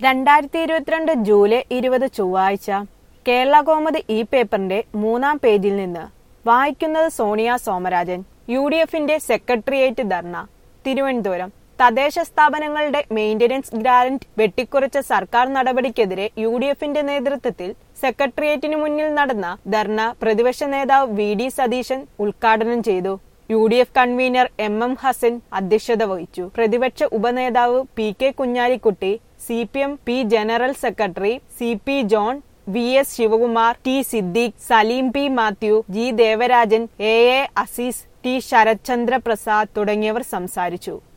രണ്ടായിരത്തി ഇരുപത്തിരണ്ട് ജൂലൈ ഇരുപത് ചൊവ്വാഴ്ച കേരള കോമത് ഇ പേപ്പറിന്റെ മൂന്നാം പേജിൽ നിന്ന് വായിക്കുന്നത് സോണിയ സോമരാജൻ യു ഡി എഫിന്റെ സെക്രട്ടേറിയറ്റ് ധർണ തിരുവനന്തപുരം തദ്ദേശ സ്ഥാപനങ്ങളുടെ മെയിന്റനൻസ് ഗ്രാന്റ് വെട്ടിക്കുറച്ച സർക്കാർ നടപടിക്കെതിരെ യു ഡി എഫിന്റെ നേതൃത്വത്തിൽ സെക്രട്ടേറിയറ്റിനു മുന്നിൽ നടന്ന ധർണ പ്രതിപക്ഷ നേതാവ് വി ഡി സതീശൻ ഉദ്ഘാടനം ചെയ്തു U D F convenor M M Hassan അധ്യക്ഷത വഹിച്ചു പ്രതിപക്ഷ ഉപനേതാവ് P K Kunhalikutty C P M P general secretary C P John V S Sivakumar T Siddique Saleem P Mathew G Devarajan A A Azeez T Sarathchandra Prasad തുടങ്ങിയവർ സംസാരിച്ചു